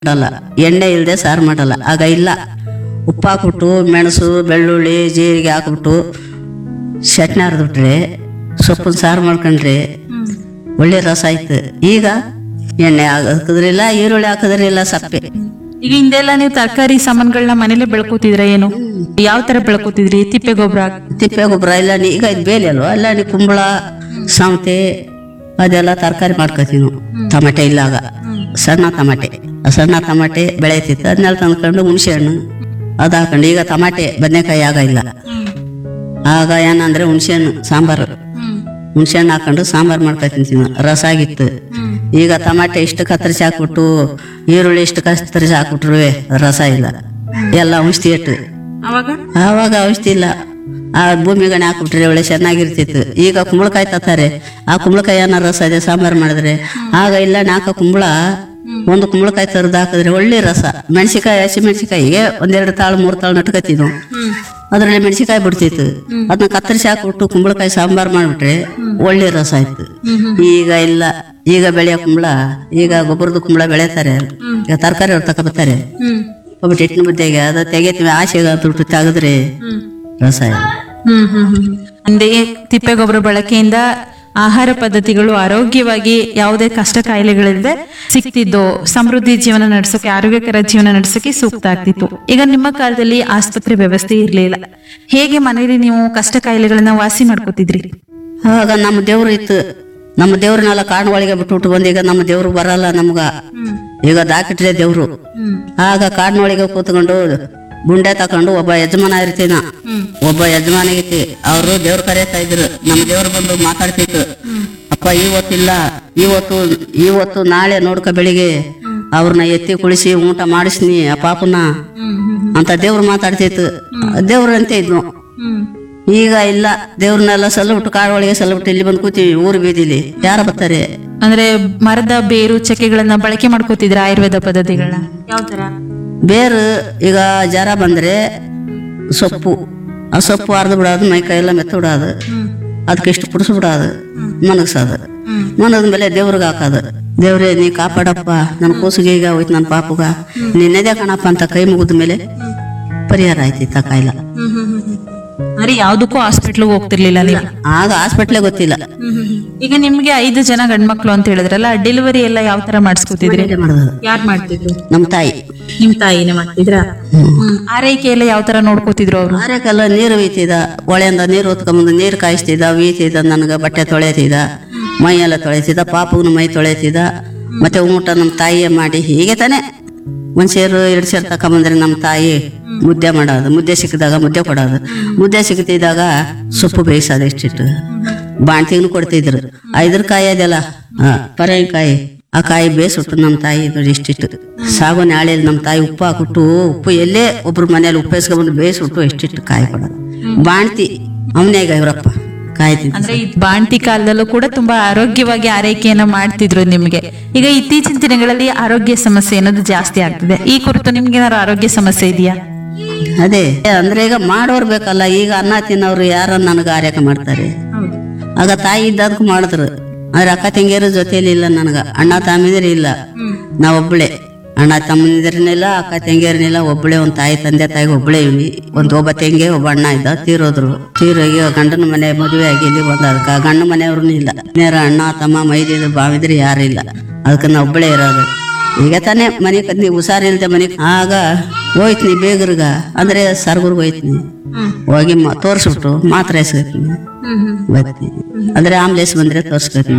ಮಾಡಲ್ಲ ಎಣ್ಣೆ ಇಲ್ಲದೆ ಸಾರು ಮಾಡಲ್ಲ ಆಗ ಇಲ್ಲ ಉಪ್ಪು ಹಾಕ್ಬಿಟ್ಟು ಮೆಣಸು ಬೆಳ್ಳುಳ್ಳಿ ಜೀರಿಗೆ ಹಾಕ್ಬಿಟ್ಟು ಚಟ್ನಿ ಹರಿದ್ಬಿಟ್ರೆ ಸೊಪ್ಪಿನ ಸಾರು ಮಾಡ್ಕೊಂಡ್ರೆ ಒಳ್ಳೆ ರಸ ಆಯ್ತು ಈಗ ಎಣ್ಣೆ ಹಾಕಿದ್ರಿಲ್ಲ ಈರುಳ್ಳಿ ಹಾಕಿದ್ರಿಲ್ಲ ಸಪ್ಪೆ ಈಗ ಹಿಂದೆಲ್ಲ ನೀವು ತರಕಾರಿ ಸಾಮಾನುಗಳನ್ನ ಮನೇಲೆ ಬೆಳ್ಕೋತಿದ್ರ ಏನು ಯಾವ ತರ ಬೆಳ್ಕೋತಿದ್ರಿ ತಿಪ್ಪೆ ಗೊಬ್ಬರ ತಿಪ್ಪೆ ಗೊಬ್ಬರ ಇಲ್ಲ ನೀ- ಈಗ ಇದು ಬೇಲಿ ಅಲ್ವಾ ಎಲ್ಲ ನೀ ಕುಂಬಳ ಸೌತೆ ಅದೆಲ್ಲ ತರಕಾರಿ ಮಾಡ್ಕೋತೀವಿ ನಾವು ಟಮಾಟೆ ಇಲ್ಲಾಗ ಸಣ್ಣ ಟಮಾಟೆ ಆ ಸಣ್ಣ ಟಮಾಟೆ ಬೆಳೆಯುತ್ತಿತ್ತು ಅದನ್ನೆಲ್ಲ ತಂದ್ಕೊಂಡು ಹುಣಸೆ ಹಣ್ಣು ಅದು ಹಾಕೊಂಡು ಈಗ ಟಮಾಟೆ ಬದನೆಕಾಯಿ ಆಗ ಇಲ್ಲ ಆಗ ಏನಂದ್ರೆ ಹುಣಸೆ ಹಣ್ಣು ಸಾಂಬಾರು ಹುಣಸೆ ಹಣ್ಣು ಹಾಕೊಂಡು ಸಾಂಬಾರು ಮಾಡ್ಕೊತೀನಿ ನಾವು. ರಸ ಆಗಿತ್ತು ಈಗ ಟಮಾಟೆ ಇಷ್ಟು ಕತ್ತರಿಸಿ ಹಾಕ್ಬಿಟ್ಟು ಈರುಳ್ಳಿ ಇಷ್ಟು ಕತ್ತರಿಸಿ ಹಾಕ್ಬಿಟ್ರು ರಸ ಇಲ್ಲ ಎಲ್ಲ ಔಷಧಿ ಇಟ್ಟು ಅವಾಗ ಆವಾಗ ಔಷಧಿ ಇಲ್ಲ ಆ ಭೂಮಿಗಣೆ ಹಾಕ್ಬಿಟ್ರೆ ಒಳ್ಳೆ ಚೆನ್ನಾಗಿರ್ತಿತ್ತು ಈಗ ಕುಂಬಳಕಾಯಿ ತತ್ತಾರೆ ಆ ಕುಂಬಳಕಾಯಿ ಏನೋ ರಸ ಇದೆ ಸಾಂಬಾರು ಮಾಡಿದ್ರೆ ಆಗ ಇಲ್ಲ ನಾಲ್ಕ ಕುಂಬಳ ಒಂದು ಕುಂಬಳಕಾಯಿ ತರದು ಹಾಕಿದ್ರೆ ಒಳ್ಳೆ ರಸ ಮೆಣಸಿಕಾಯಿ ಹಸಿ ಮೆಣಸಿಕಾಯಿಗೆ ಒಂದೆರಡು ತಾಳು ಮೂರು ತಾಳು ನಟ್ಕೋತಿದ್ವು ಅದ್ರಲ್ಲಿ ಮೆಣಸಿಕಾಯಿ ಬಿಡ್ತಿತ್ತು ಅದನ್ನ ಕತ್ತರಿಸಿ ಹಾಕ್ಬಿಟ್ಟು ಕುಂಬಳಕಾಯಿ ಸಾಂಬಾರು ಮಾಡ್ಬಿಟ್ರೆ ಒಳ್ಳೆ ರಸ ಆಯ್ತು ಈಗ ಇಲ್ಲ ಈಗ ಬೆಳೆಯೋ ಕುಂಬಳ ಈಗ ಗೊಬ್ಬರದ ಕುಂಬಳ ಬೆಳೆತಾರೆ ಈಗ ತರಕಾರಿ ಅವ್ರು ತಗೊಬರ್ತಾರೆ ಒಬ್ಬಟ್ಟು ಹಿಟ್ಟಿನ ಮುದ್ದೆಗೆ ಅದು ತೆಗಿತೀವಿ ಆಸೆಗೆ ದುಡ್ಡು ತೆಗೆದ್ರೆ ರಸ ಇಲ್ಲ ಹ್ಮ್ ಹ್ಮ್ ಹ್ಮ್ ಅಂದೇ ತಿಪ್ಪೆ ಗೊಬ್ಬರ ಬಳಕೆಯಿಂದ ಆಹಾರ ಪದ್ಧತಿಗಳು ಆರೋಗ್ಯವಾಗಿ ಯಾವುದೇ ಕಷ್ಟ ಕಾಯಿಲೆಗಳಿಲ್ಲದೆ ಸಿಗ್ತಿದ್ದು ಸಮೃದ್ಧಿ ಜೀವನ ನಡೆಸೋಕೆ ಆರೋಗ್ಯಕರ ಜೀವನ ನಡೆಸೋಕೆ ಸೂಕ್ತ ಆಗ್ತಿತ್ತು ಈಗ ನಿಮ್ಮ ಕಾಲದಲ್ಲಿ ಆಸ್ಪತ್ರೆ ವ್ಯವಸ್ಥೆ ಇರಲಿಲ್ಲ ಹೇಗೆ ಮನೆಯಲ್ಲಿ ನೀವು ಕಷ್ಟ ಕಾಯಿಲೆಗಳನ್ನ ವಾಸಿ ಮಾಡ್ಕೋತಿದ್ರಿ ಆಗ ನಮ್ಮ ದೇವ್ರು ಇತ್ತು ನಮ್ಮ ದೇವ್ರನ್ನೆಲ್ಲ ಕಾಡಿನೊಳಗೆ ಬಿಟ್ಬಿಟ್ಟು ಬಂದು ಈಗ ನಮ್ಮ ದೇವ್ರು ಬರಲ್ಲ ನಮ್ಗ ಈಗ ದಾಕಿಟ್ರೆ ದೇವ್ರು ಆಗ ಕಾಡಿನೊಳಗೆ ಕೂತ್ಕೊಂಡು ಗುಂಡೆ ತಕೊಂಡು ಒಬ್ಬ ಯಜಮಾನ ಇರ್ತೀನ ಒಬ್ಬ ಯಜಮಾನ ಐತಿ ಅವರು ದೇವ್ರು ಕರೆಯುತ್ತಾ ಇದ್ರು ನಮ್ಮ ದೇವ್ರು ಬಂದು ಮಾತಾಡ್ತಿತ್ತು ಅಪ್ಪ ಇವತ್ತಿಲ್ಲ ಇವತ್ತು ಇವತ್ತು ನಾಳೆ ನೋಡ್ಕ ಬೆಳಿಗ್ಗೆ ಅವ್ರನ್ನ ಎತ್ತಿ ಕುಳಿಸಿ ಊಟ ಮಾಡಿಸ್ನಿ ಆ ಪಾಪನ ಅಂತ ದೇವ್ರು ಮಾತಾಡ್ತಿತ್ತು ದೇವ್ರು ಅಂತ ಇದ್ನು ಈಗ ಇಲ್ಲ ದೇವ್ರನ್ನೆಲ್ಲ ಸಲ್ಲಬಿಟ್ಟು ಕಾಡು ಒಳಗೆ ಸಲ್ಲಬಿಟ್ಟು ಇಲ್ಲಿ ಬಂದು ಕೂತೀವಿ ಊರು ಬೀದಿಲಿ ಯಾರು ಬರ್ತಾರೆ ಅಂದ್ರೆ ಮರದ ಬೇರು ಚಕ್ಕೆಗಳನ್ನ ಬಳಕೆ ಮಾಡ್ಕೋತಿದ್ರ ಆಯುರ್ವೇದ ಪದ್ಧತಿಗಳನ್ನ ಯಾವ ತರ ಬೇರು ಈಗ ಜ್ವರ ಬಂದ್ರೆ ಸೊಪ್ಪು ಆ ಸೊಪ್ಪು ಅರ್ದು ಬಿಡೋದು ಮೈ ಕೈ ಎಲ್ಲ ಮೆತ್ತ ಬಿಡೋದು ಅದಕ್ಕೆ ಇಷ್ಟು ಪುಡಿಸ್ ಬಿಡೋದು ಮನಗ್ಸೋದು ಮನದ ಮೇಲೆ ದೇವ್ರಿಗೆ ಹಾಕೋದು ದೇವ್ರೇ ನೀ ಕಾಪಾಡಪ್ಪ ನನ್ನ ಕೂಸಿಗೆ ಈಗ ಹೋಯ್ತು ನನ್ನ ಪಾಪುಗ ನಿನ್ನೆದೇ ಕಣಪ್ಪ ಅಂತ ಕೈ ಮುಗಿದ ಮೇಲೆ ಪರಿಹಾರ ಆಯ್ತಿತ್ತ ಕಾಯಿಲ ಅಂದ್ರೆ ಯಾವ್ದಕ್ಕೂ ಹಾಸ್ಪಿಟ್ಲ್ ಹೋಗ್ತಿರ್ಲಿಲ್ಲ ನೀವು ಆಗ ಹಾಸ್ಪಿಟ್ಲೇ ಗೊತ್ತಿಲ್ಲ ಈಗ ನಿಮ್ಗೆ ಐದು ಜನ ಗಂಡ್ಮಕ್ಳು ಅಂತ ಹೇಳಿದ್ರಲ್ಲ ಡೆಲಿವರಿ ಎಲ್ಲ ಯಾವ ತರ ಮಾಡಿಸ್ಕೊತಿದ್ರಿ ಇದೇ ಮಾಡೋದು ಯಾರು ಮಾಡ್ತಿದ್ರು ನಮ್ಮ ತಾಯಿ ನಿಮ್ ತಾಯಿನೇ ಮಾಡ್ತಿದ್ರ ಆರೈಕೆ ಎಲ್ಲ ಯಾವ ತರ ನೋಡ್ಕೋತಿದ್ರು ಅವ್ರು ಆರ್ಯಕ್ಕೆಲ್ಲ ನೀರು ಒಯ್ತಿದ ಹೊಳೆಯಿಂದ ನೀರು ಹೊತ್ಕೊಂಬಂದು ನೀರು ಕಾಯಿಸ್ತಿದ್ದ ವೀತಿದ್ದ ನನಗೆ ಬಟ್ಟೆ ತೊಳೆತಿದ್ದ ಮೈ ಎಲ್ಲ ತೊಳೆತಿದ್ದ ಪಾಪಗೂ ಮೈ ತೊಳೆತಿದ್ದ ಮತ್ತೆ ಊಟ ನಮ್ಮ ತಾಯಿಯೇ ಮಾಡಿ ಹೀಗೆ ತಾನೆ ಒಂದ್ ಸೇರು ಎರಡು ಸೇರು ತಕೊಂಬಂದ್ರೆ ನಮ್ಮ ತಾಯಿ ಮುದ್ದೆ ಮಾಡೋದು ಮುದ್ದೆ ಸಿಕ್ಕಿದಾಗ ಮುದ್ದೆ ಕೊಡೋದು ಮುದ್ದೆ ಸಿಕ್ತಿದ್ದಾಗ ಸೊಪ್ಪು ಬೇಯಿಸೋದು ಇಷ್ಟಿಟ್ಟು ಬಾಣ್ತಿಗೂ ಕೊಡ್ತಿದ್ರು ಐದ್ರ ಕಾಯಿ ಅದೆಲ್ಲ ಪರಂಕಾಯಿ ಆ ಕಾಯಿ ಬೇಯಿಸ್ಬಿಟ್ಟು ನಮ್ಮ ತಾಯಿ ಇದು ಇಷ್ಟಿಟ್ಟು ಸಾಗುನೆ ಹಾಳೆಯಲ್ಲಿ ನಮ್ಮ ತಾಯಿ ಉಪ್ಪು ಹಾಕ್ಬಿಟ್ಟು ಉಪ್ಪು ಎಲ್ಲೇ ಒಬ್ರು ಮನೇಲಿ ಉಪ್ಪು ಎಸ್ಕೊಂಡ್ಬಂದು ಬೇಯಿಸ್ಬಿಟ್ಟು ಎಷ್ಟಿಟ್ಟು ಕಾಯಿ ಕೊಡೋದು ಬಾಣ್ತಿ ಅವನೇಗ ಇವರಪ್ಪ ಕಾಯಿ ತಿಂದು ಅಂದ್ರೆ ಈ ಬಾಂಟಿ ಕಾಲದಲ್ಲೂ ಕೂಡ ತುಂಬಾ ಆರೋಗ್ಯವಾಗಿ ಆರೈಕೆಯನ್ನ ಮಾಡ್ತಿದ್ರು ನಿಮ್ಗೆ ಈಗ ಇತ್ತೀಚಿನ ದಿನಗಳಲ್ಲಿ ಆರೋಗ್ಯ ಸಮಸ್ಯೆ ಅನ್ನೋದು ಜಾಸ್ತಿ ಆಗ್ತಿದೆ ಈ ಕುರಿತು ನಿಮ್ಗೆ ಏನಾದ್ರು ಆರೋಗ್ಯ ಸಮಸ್ಯೆ ಇದೆಯಾ ಅದೇ ಅಂದ್ರೆ ಈಗ ಮಾಡೋರು ಬೇಕಲ್ಲ ಈಗ ಅನ್ನ ತಿನ್ನೋರು ಯಾರ ನನಗೆ ಆರ್ಯಕ ಮಾಡ್ತಾರೆ ಆಗ ತಾಯಿ ಇದ್ದದಕ್ಕೂ ಮಾಡಿದ್ರು ಆದ್ರೆ ಅಕ್ಕ ತಂಗಿಯರ ಜೊತೆಲಿ ಇಲ್ಲ ನನಗ ಅಣ್ಣ ತಮ್ಮಂದಿರು ಇಲ್ಲ ನಾವೊಬ್ಳೆ ಅಣ್ಣ ತಮ್ಮಂದಿರನಿಲ್ಲ ಅಕ್ಕ ತಂಗಿಯರನಿಲ್ಲ ಒಬ್ಳೆ ಒಂದ್ ತಾಯಿ ತಂದೆ ತಾಯಿಗೆ ಒಬ್ಳೆ ಇವ್ನಿ ಒಂದ್ ಒಬ್ಬ ತಂಗಿ ಒಬ್ಬ ಅಣ್ಣ ಇದ್ದ ತೀರೋದ್ರು ತೀರೋಗಿ ಗಂಡನ ಮನೆ ಮದುವೆ ಆಗಿ ಇಲ್ಲಿ ಬಂದ ಅದಕ್ಕೆ ಗಂಡ ಮನೆಯವ್ರು ಇಲ್ಲ ನೇರ ಅಣ್ಣ ತಮ್ಮ ಮೈದಿದ್ರು ಬಾವಿದ್ರು ಯಾರು ಇಲ್ಲ ಅದಕ್ಕೆ ನಾ ಒಬ್ಳೆ ಇರೋದು ಈಗ ತಾನೇ ಮನೆ ಕದ್ನಿ ಹುಷಾರಿಲ್ದೆ ಮನೆ ಆಗ ಹೋಯ್ತೀನಿ ಬೇಗರ್ಗ ಅಂದ್ರೆ ಸರ್ಗುರ್ಗ ಹೋಯ್ತೀನಿ ಹೋಗಿ ಮ- ತೋರ್ಸ್ಬಿಟ್ಟು ಮಾತ್ರೆ ಎಸ್ಕೊತೀನಿ ಬರ್ತೀನಿ ಅಂದ್ರೆ ಆಂಬ್ಲೆನ್ಸ್ ಬಂದ್ರೆ ತೋರ್ಸ್ಕೊತೀನಿ